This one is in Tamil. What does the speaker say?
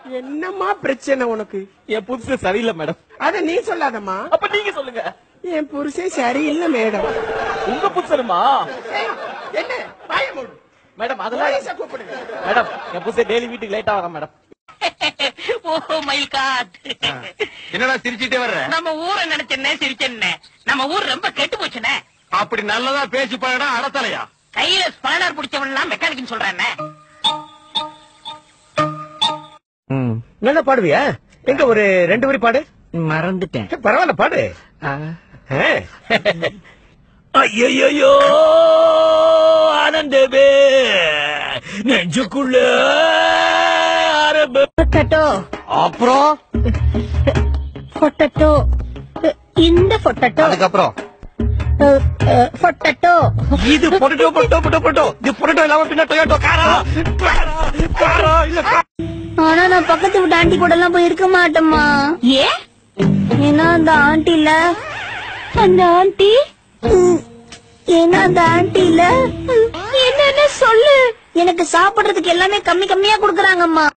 என்னம்மா பிரச்சனை உனக்கு என் புதுசு சரியில்லை மேடம் அத நீ சொல்லாதம்மா அப்ப நீங்க சொல்லுங்க என் புருஷன் சரியில்லை மேடம் உங்க புதுசருமா ஏய், என்ன வாய மூடு மேடம் அதெல்லாம் போலீஸ கூப்பிடுங்க மேடம் என் புதுசு டெய்லி வீட்டுக்கு லேட்டா வரேன் மேடம் ஓ மயில் காட் என்னடா சிரிச்சிட்டே வர்ற நம்ம ஊரை நினைச்சேன்னே சிரிச்சேன்னே நம்ம ஊர் ரொம்ப கெட்டு போச்சுனே அப்படி நல்லதா பேசி பழடா அடத்தலையா கையில ஸ்பானர் பிடிச்சவன் எல்லாம் மெக்கானிக்னு சொல்றானே நல்லா பாடுவியா எங்க ஒரு ரெண்டு வரி பாடு மறந்துட்டேன் பரவாயில்ல பாடு ஐயோ ஆனந்தமே நெஞ்சுக்குள்ள ஆரம்ப பொட்டட்டோ அப்புறம் பொட்டட்டோ இந்த பொட்டட்டோ அதுக்கப்புறம் பொட்டட்டோ இது பொட்டோ பொட்டோ பொட்டோ பொட்டோ இது பொட்டோ இல்லாம பின்ன டொயோட்டோ காரா காரா காரா இல்ல கா- ஆனா நான் பக்கத்து வீட்டு ஆண்டி கூட எல்லாம் போய் இருக்க மாட்டேம்மா ஏ ஏன்னா அந்த ஆண்டில அந்த ஆண்டி ம், ஏன்னா அந்த ஆண்டில என்னன்னு சொல்லு எனக்கு சாப்பிடுறதுக்கு எல்லாமே கம்மி கம்மியா குடுக்கறாங்கம்மா